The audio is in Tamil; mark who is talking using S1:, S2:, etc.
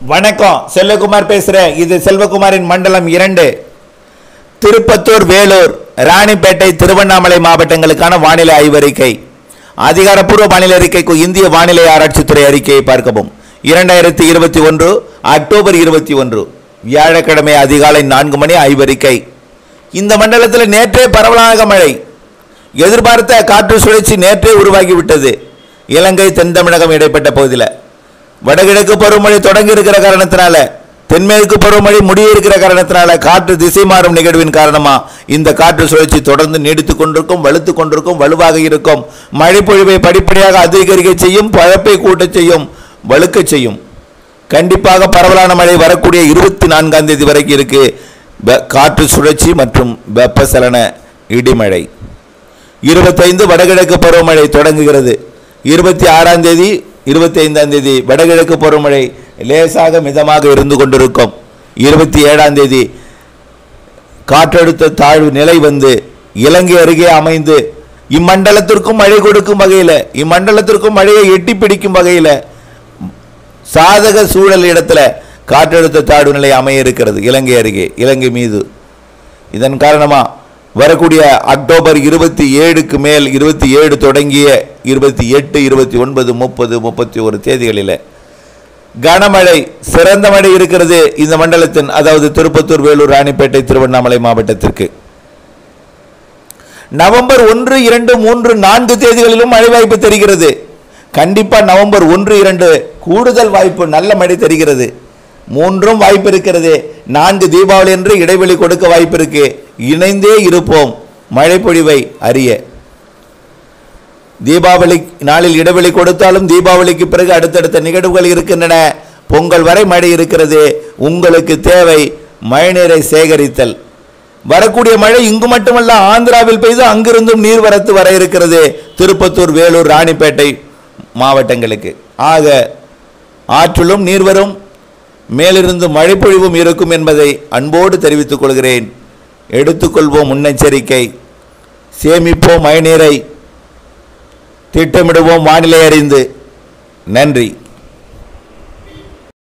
S1: வணக்கம் செல்வகுமார் பேசுறேன் இது செல்வகுமாரின் மண்டலம் இரண்டு திருப்பத்தூர் வேலூர் ராணிப்பேட்டை திருவண்ணாமலை மாவட்டங்களுக்கான வானிலை ஆய்வறிக்கை அதிகாரப்பூர்வ வானிலை அறிக்கைக்கு இந்திய வானிலை ஆராய்ச்சித்துறை அறிக்கையை பார்க்கவும் இரண்டாயிரத்தி இருபத்தி ஒன்று அக்டோபர் இருபத்தி ஒன்று வியாழக்கிழமை அதிகாலை நான்கு மணி ஆய்வறிக்கை இந்த மண்டலத்தில் நேற்றே பரவலாக மழை எதிர்பார்த்த காற்று சுழற்சி நேற்றே உருவாகிவிட்டது இலங்கை தென் தமிழகம் இடைப்பட்ட பகுதியில் வடகிழக்கு பருவமழை தொடங்கி இருக்கிற காரணத்தினால தென்மேற்கு பருவமழை முடிய இருக்கிற காரணத்தினால காற்று திசை மாறும் நிகழ்வின் காரணமா இந்த காற்று சுழற்சி தொடர்ந்து நீடித்துக் கொண்டிருக்கும் வலுத்து கொண்டிருக்கும் வலுவாக இருக்கும் மழைப்பொழிவை படிப்படியாக அதிகரிக்க செய்யும் பழப்பை கூட்டச் செய்யும் வலுக்கச் செய்யும் கண்டிப்பாக பரவலான மழை வரக்கூடிய இருபத்தி நான்காம் தேதி வரைக்கும் இருக்கு வெ- காற்று சுழற்சி மற்றும் வெப்பசலன இடிமழை இருபத்தைந்து வடகிழக்கு பருவமழை தொடங்குகிறது இருபத்தி ஆறாம் தேதி இருபத்தி ஐந்தாம் தேதி வடகிழக்கு பருவமழை லேசாக மிதமாக இருந்து கொண்டிருக்கும் இருபத்தி ஏழாம் தேதி காற்றழுத்த தாழ்வு நிலை வந்து இலங்கை அருகே அமைந்து இம்மண்டலத்திற்கும் மழை கொடுக்கும் வகையில் இம்மண்டலத்திற்கும் மழையை எட்டி பிடிக்கும் வகையில் சாதக சூழல் இடத்துல காற்றழுத்த தாழ்வு நிலை அமைய இருக்கிறது இலங்கை அருகே இலங்கை மீது இதன் காரணமா வரக்கூடிய அக்டோபர் இருபத்தி ஏழுக்கு மேல் இருபத்தி ஏழு தொடங்கிய இருபத்தி எட்டு இருபத்தி ஒன்பது முப்பது முப்பத்தி ஒரு தேதிகளில் கனமழை சிறந்த மழை இருக்கிறது இந்த மண்டலத்தின் அதாவது திருப்பத்தூர் வேலூர் ராணிப்பேட்டை திருவண்ணாமலை மாவட்டத்திற்கு நவம்பர் ஒன்று இரண்டு மூன்று நான்கு தேதிகளிலும் மழை வாய்ப்பு தெரிகிறது கண்டிப்பா நவம்பர் ஒன்று இரண்டு கூடுதல் வாய்ப்பு நல்ல மழை தெரிகிறது மூன்றும் வாய்ப்பு இருக்கிறது நான்கு தீபாவளி என்று இடைவெளி கொடுக்க வாய்ப்பு இருக்கு இணைந்தே இருப்போம் மழை பொழிவை அறிய தீபாவளி நாளில் இடைவெளி கொடுத்தாலும் தீபாவளிக்கு பிறகு அடுத்தடுத்த நிகழ்வுகள் இருக்கின்றன பொங்கல் வரை மழை இருக்கிறது உங்களுக்கு தேவை மழைநீரை சேகரித்தல் வரக்கூடிய மழை இங்கு மட்டுமல்ல ஆந்திராவில் பெய்து அங்கிருந்தும் நீர்வரத்து வர இருக்கிறது திருப்பத்தூர் வேலூர் ராணிப்பேட்டை மாவட்டங்களுக்கு ஆக ஆற்றிலும் நீர் வரும் மேலிருந்து மழைப்பொழிவும் இருக்கும் என்பதை அன்போடு தெரிவித்துக் கொள்கிறேன் எடுத்துக்கொள்வோம் முன்னெச்சரிக்கை சேமிப்போம் மழைநீரை திட்டமிடுவோம் வானிலை அறிந்து நன்றி